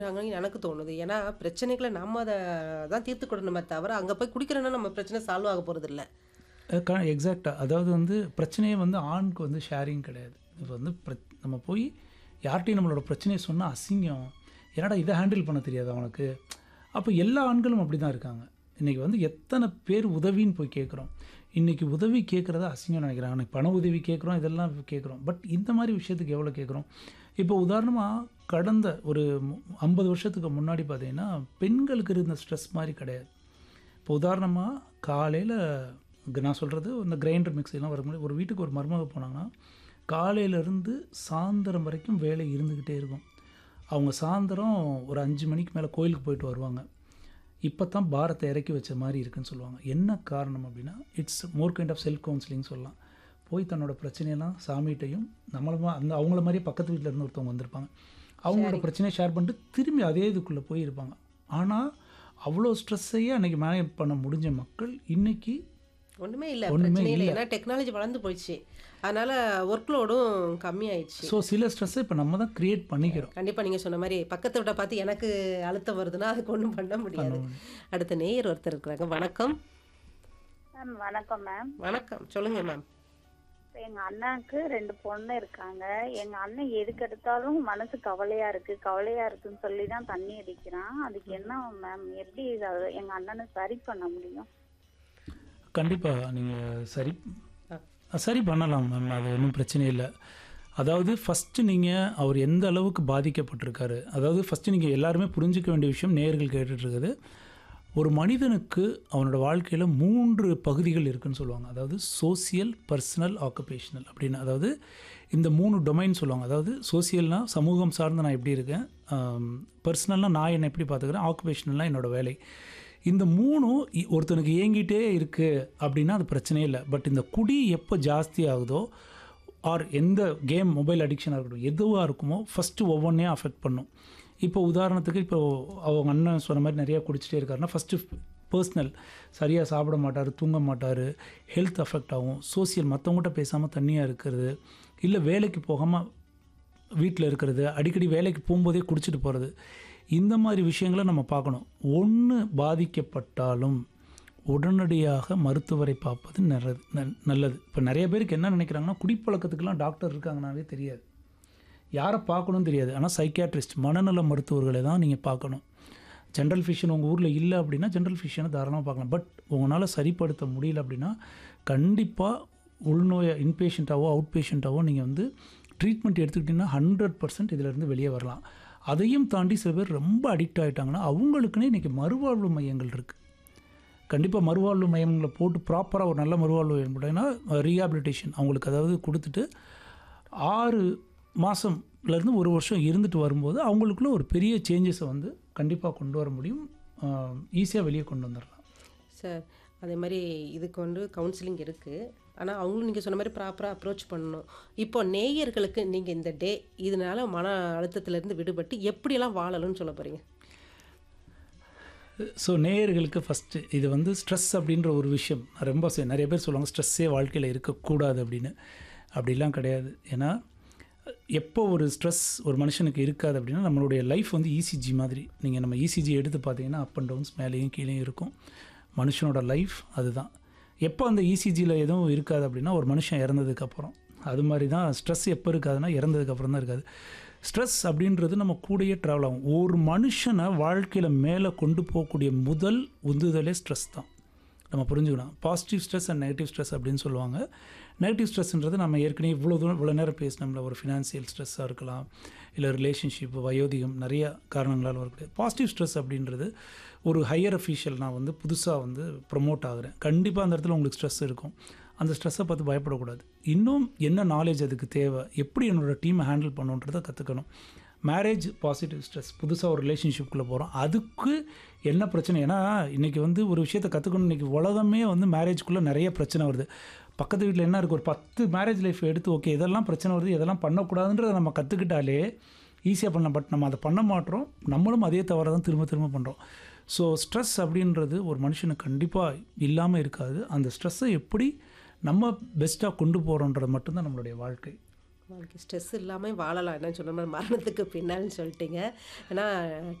குடிக்கிறாங்கன்னு எனக்கு தோணுது. ஏன்னா, பிரச்சனைகள நம்ம அத தான் தீர்த்துக்கிடணுமே தவிர, அங்க போய் குடிக்கிறோம்னா நம்ம பிரச்சனை சால்வ் ஆக போறதில்ல. அ க எக்ஸாக்ட்டா. அதாவது வந்து பிரச்சனையே வந்து ஆணுக்கு வந்து ஷேரிங் கிடையாது. இப்போ வந்து பிரச் நம்ம போய் யார்ட்டயும் நம்மளோட பிரச்சனைய சொன்னா அசிங்கம். என்னடா இத ஹேண்டில் பண்ண தெரியாதா உனக்கு? அப்போ எல்லா ஆண்களும் அப்படி தான் இருக்காங்க. இன்னைக்கு வந்து எத்தன பேர் உதவின்னு போய் கேட்குறோம். இன்னைக்கு உதவி கேட்குறத அசிங்கம்னு நினைக்கிறாங்க. அன்னைக்கு பண உதவி கேட்குறோம், இதெல்லாம் கேட்குறோம். பட் இந்த மாரி விஷயத்துக்கு எவ்வளோ கேட்குறோம்? இப்போ உதாரணமா கடந்த ஒரு மு 50 வருஷத்துக்கு முன்னாடி பார்த்தீங்கன்னா, பெண்களுக்கு இருந்த ஸ்ட்ரெஸ் மாரி கிடையாது. இப்போ உதாரணமா காலையில நான் சொல்றது இந்த கிரைண்டர் மிக்ஸிலாம் வரும்போது ஒரு வீட்டுக்கு ஒரு மருமக போனாங்கன்னா, காலையிலேருந்து சாயந்தரம் வரைக்கும் வேலை இருந்துக்கிட்டே இருக்கும். அவங்க சாயந்தரம் ஒரு 5 மணிக்கு மேல கோயிலுக்கு போயிட்டு வருவாங்க. இப்போ தான் பாரத்த இறக்கி வச்ச மாரி இருக்குன்னு சொல்லுவாங்க. என்ன காரணம் அப்படின்னா, it's more kind of self counselling சொல்லலாம். போய் தன்னோட பிரச்சனையெல்லாம் சாமிகிட்டயும் நம்மள அந்த அவங்கள மாரியே பக்கத்து வீட்ல இருந்து ஒருத்தவங்க வந்திருப்பாங்க. அவங்களோட பிரச்சனைய ஷேர் பண்ணிட்டு திரும்பி அதே இதுக்குள்ள போய் இருப்பாங்க. ஆனா, அவ்வளோ ஸ்ட்ரெஸ்ஸையே அன்னைக்கு மேனேஜ் பண்ண முடிஞ்ச மக்கள், இன்னைக்கு ஒண்ணுமே இல்ல. ஒண்ணுமே பிரச்சனையே இல்ல. இல்ல. ஏன்னா டெக்னாலஜி வளர்ந்து போயிடுச்சு. அதனால ஒர்க் லோடும் கம்மியாயிடுச்சு. ஸோ சில ஸ்ட்ரெஸ்ஸை இப்போ நம்ம தான் கிரியேட் பண்ணிக்கிறோம். கண்டிப்பா நீங்க சொன்ன மாரி பக்கத்து வீட்ட பார்த்து எனக்கு அழுத்தம் வருதுன்னா, அதுக்கு ஒண்ணும் பண்ண முடியாது. அடுத்த நேயர் ஒருத்தர் இருக்கிறாங்க. வணக்கம். மேம் வணக்கம் மேம் வணக்கம். சொல்லுங்க மேம். எங்க அண்ணாக்கு ரெண்டு பொண்ணு இருக்காங்க எங்க அண்ணன் எதுக்கு எடுத்தாலும் மனசு கவலையா இருக்கு கவலையா இருக்குன்னு சொல்லி தான் தண்ணி அடிக்கிறான் அதுக்கு என்ன மேம் எப்படி இத எங்க அண்ணனை சரி பண்ண முடியும் கண்டிப்பா நீங்க சரி சரி பண்ணலாம் மேம். அது ஒண்ணும் பிரச்சனை இல்ல. அதாவது ஃபர்ஸ்ட்டு நீங்க அவர் எந்த அளவுக்கு பாதிக்கப்பட்டிருக்காரு. அதாவது ஃபர்ஸ்ட்டு நீங்க எல்லாருமே புரிஞ்சுக்க வேண்டிய விஷயம் நேயர்கள் கேட்டுட்டு இருக்குது. ஒரு மனிதனுக்கு அவனோட வாழ்க்கையில 3 பகுதிகள் இருக்குன்னு சொல்லுவாங்க. அதாவது சோசியல், பர்சனல், ஆக்குபேஷனல் அப்படின்னு. அதாவது இந்த 3 டொமைன் சொல்லுவாங்க. அதாவது சோசியல்னா சமூகம் சார்ந்து நான் எப்படி இருக்கேன். ஆம், பர்சனல்னா நான் என்னை எப்படி பார்த்துக்கிறேன். ஆக்குபேஷனல்னா என்னோட வேலை. இந்த 3ம் இ ஒருத்தனுக்கு இயங்கிட்டே இருக்கு அப்படின்னா அது பிரச்சனையே இல்ல. பட் இந்த குடி எப்போ ஜாஸ்தி ஆகுதோ ஆர் எந்த கேம் மொபைல் அடிக்ஷனாக இருக்கட்டும் எதுவாக இருக்குமோ ஃபஸ்ட்டு ஒவ்வொன்றையும் அஃபெக்ட் பண்ணும். இப்போ உதாரணத்துக்கு இப்போ அவங்க அண்ணன் சொன்ன மாதிரி நிறையா குடிச்சிட்டே இருக்காருன்னா ஃபஸ்ட்டு பர்சனல் சரியாக சாப்பிட மாட்டார், தூங்க மாட்டார், ஹெல்த் அஃபெக்ட் ஆகும். சோசியல் மற்றவங்ககிட்ட பேசாமல் தனியாக இருக்கிறது, இல்லை வேலைக்கு போகாமல் வீட்டில் இருக்கிறது, அடிக்கடி வேலைக்கு போகும்போதே குடிச்சிட்டு போகிறது. இந்த மாதிரி விஷயங்களை நம்ம பார்க்கணும். ஒன்று பாதிக்கப்பட்டாலும் உடனடியாக மருத்துவரை பார்ப்பது நல்லது நல் நல்லது. இப்போ நிறைய பேருக்கு என்ன நினைக்கிறாங்கன்னா, குடிப்பழக்கத்துக்கெல்லாம் டாக்டர் இருக்காங்கனாவே தெரியாது. யாரை பார்க்கணும்னு தெரியாது. ஆனால் சைக்கியாட்ரிஸ்ட் மனநல மருத்துவர்களை தான் நீங்கள் பார்க்கணும். ஜென்ரல் ஃபிசிஷியன் உங்கள் ஊரில் இல்லை அப்படின்னா ஜென்ரல் ஃபிசிஷியனை தாராளமாக பார்க்கலாம். பட் உங்களால் சரிப்படுத்த முடியல அப்படின்னா கண்டிப்பாக உள்நோயை இன்பேஷண்ட்டாவோ அவுட் பேஷண்ட்டாவோ நீங்கள் வந்து ட்ரீட்மெண்ட் எடுத்துக்கிட்டிங்கன்னா 100% இதிலேருந்து வெளியே வரலாம். அதையும் தாண்டி சில பேர் ரொம்ப அடிக்ட் ஆகிட்டாங்கன்னா அவங்களுக்குன்னே இன்றைக்கி மறுவாழ்வு மையங்கள் இருக்குது. கண்டிப்பாக மறுவாழ்வு மையங்களை போட்டு ப்ராப்பராக ஒரு நல்ல மறுவாழ்வு மையம் போட்டிங்கன்னா ரீஹாபிலிட்டேஷன் அவங்களுக்கு அதாவது கொடுத்துட்டு 6 மாதம்லேருந்து ஒரு வருஷம் இருந்துட்டு வரும்போது அவங்களுக்குள்ள ஒரு பெரிய சேஞ்சஸை வந்து கண்டிப்பாக கொண்டு வர முடியும். ஈஸியாக வெளியே கொண்டு வந்துடலாம். சார் அதே மாதிரி இதுக்கு வந்து கவுன்சிலிங் இருக்கு. ஆனா அவங்களும் நீங்க சொன்ன மாதிரி ப்ராப்பரா அப்ரோச் பண்ணணும். இப்போ நேயர்களுக்கு நீங்க இந்த டே இதனால மன அழுத்தத்திலிருந்து விடுபட்டு எப்படியெல்லாம் வாழணும்னு சொல்ல போறீங்க? ஸோ நேயர்களுக்கு ஃபஸ்ட்டு இது வந்து ஸ்ட்ரெஸ் அப்படின்ற ஒரு விஷயம் ரொம்ப சே நிறைய பேர் சொல்லுவாங்க ஸ்ட்ரெஸ்ஸே வாழ்க்கையில் இருக்கக்கூடாது அப்படின்னு. அப்படிலாம் கிடையாது. ஏன்னா எப்போ ஒரு ஸ்ட்ரெஸ் ஒரு மனுஷனுக்கு இருக்காது அப்படின்னா நம்மளுடைய லைஃப் வந்து இசிஜி மாதிரி. நீங்கள் நம்ம இசிஜி எடுத்து பார்த்தீங்கன்னா அப் அண்ட் டவுன்ஸ் மேலேயும் கீழேயும் இருக்கும். மனுஷனோட லைஃப் அதுதான். எப்போ அந்த இசிஜியில் எதுவும் இருக்காது அப்படின்னா ஒரு மனுஷன் இறந்ததுக்கப்புறம். அது மாதிரி தான் ஸ்ட்ரெஸ் எப்போ இருக்காதுன்னா இறந்ததுக்கப்புறம் தான் இருக்காது. ஸ்ட்ரெஸ் அப்படின்றது நம்ம கூடயே ட்ராவல் ஆகும். ஒரு மனுஷனை வாழ்க்கையில் மேலே கொண்டு போகக்கூடிய முதல் உந்துதலே ஸ்ட்ரெஸ் தான். நம்ம புரிஞ்சுக்கணும். Positive stress and negative stress அப்படின்னு சொல்லுவாங்க. நெகட்டிவ் ஸ்ட்ரெஸ்ன்றது நம்ம ஏற்கனவே இவ்வளோ தூரம் இவ்வளோ நேரம் பேசினோம்ல ஒரு ஃபினான்சியல் ஸ்ட்ரெஸ்ஸாக இருக்கலாம். இல்லை ரிலேஷன்ஷிப், வயோதிகம் நிறைய காரணங்களால் வரக்கூடிய பாசிட்டிவ் ஸ்ட்ரெஸ் அப்படின்றது ஒரு ஹையர் அஃபீஷியல் நான் வந்து புதுசாக வந்து ப்ரொமோட் ஆகுறேன். கண்டிப்பாக அந்த இடத்துல உங்களுக்கு ஸ்ட்ரெஸ் இருக்கும். அந்த ஸ்ட்ரெஸ்ஸை பார்த்து பயப்படக்கூடாது. இன்னும் என்ன நாலேஜ் அதுக்கு தேவை, எப்படி என்னோட டீமை ஹேண்டில் பண்ணணுன்றதை கற்றுக்கணும். மேரேஜ் பாசிட்டிவ் ஸ்ட்ரெஸ் புதுசாக ஒரு ரிலேஷன்ஷிப்குள்ளே போகிறோம். அதுக்கு என்ன பிரச்சனை ஏன்னா இன்றைக்கி வந்து ஒரு விஷயத்தை கற்றுக்கணும் இன்றைக்கி உலகமே வந்து மேரேஜ்குள்ளே நிறைய பிரச்சனை வருது. பக்கத்து வீட்டில் என்ன இருக்குது ஒரு 10 மேரேஜ் லைஃப் எடுத்து ஓகே இதெல்லாம் பிரச்சனை வருது இதெல்லாம் பண்ணக்கூடாதுன்றதை நம்ம கற்றுக்கிட்டாலே ஈஸியாக பண்ணலாம். பட் நம்ம அதை பண்ண மாட்றோம். நம்மளும் அதே தவறை தான் திரும்ப திரும்ப பண்ணுறோம். ஸோ ஸ்ட்ரெஸ் அப்படின்றது ஒரு மனுஷனுக்கு கண்டிப்பாக இல்லாமல் இருக்காது. அந்த ஸ்ட்ரெஸ்ஸை எப்படி நம்ம பெஸ்ட்டாக கொண்டு போகிறோன்றது மட்டும்தான் நம்மளுடைய வாழ்க்கை. வாழ்க்கை ஸ்ட்ரெஸ் இல்லாமல் வாழலாம் என்ன சொன்ன மாதிரி மரணத்துக்கு பின்னால்னு சொல்லிட்டீங்க ஏன்னா